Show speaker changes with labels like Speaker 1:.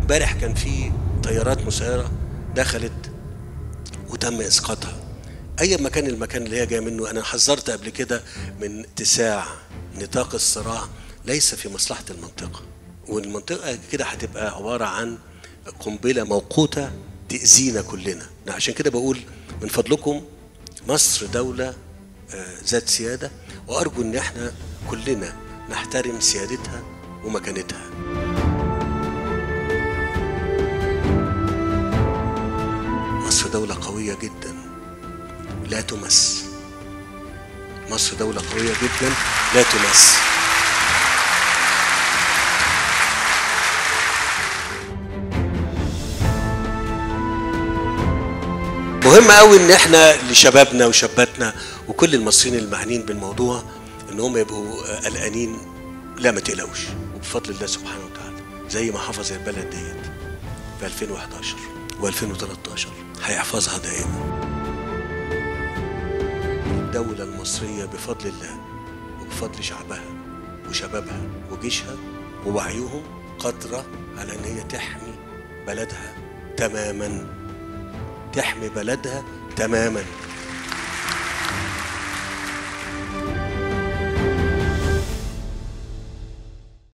Speaker 1: امبارح كان في طيارات مسيرة دخلت وتم اسقاطها اي مكان المكان اللي هي جايه منه انا حذرت قبل كده من اتساع نطاق الصراع ليس في مصلحه المنطقه والمنطقه كده هتبقى عباره عن قنبله موقوته تاذينا كلنا عشان كده بقول من فضلكم مصر دوله آه، ذات سياده وارجو ان احنا كلنا نحترم سيادتها ومكانتها مصر دولة قوية جدا لا تمس مصر دولة قوية جدا لا تمس مهم قوي ان احنا لشبابنا وشاباتنا وكل المصريين المعنيين بالموضوع ان هم يبقوا قلقانين لا ما تقلقوش وبفضل الله سبحانه وتعالى زي ما حفظ البلد ديت في 2011 و2013 هيحفظها دائما الدولة المصرية بفضل الله وبفضل شعبها وشبابها وجيشها ووعيهم قادرة على ان هي تحمي بلدها تماما تحمي بلدها تماما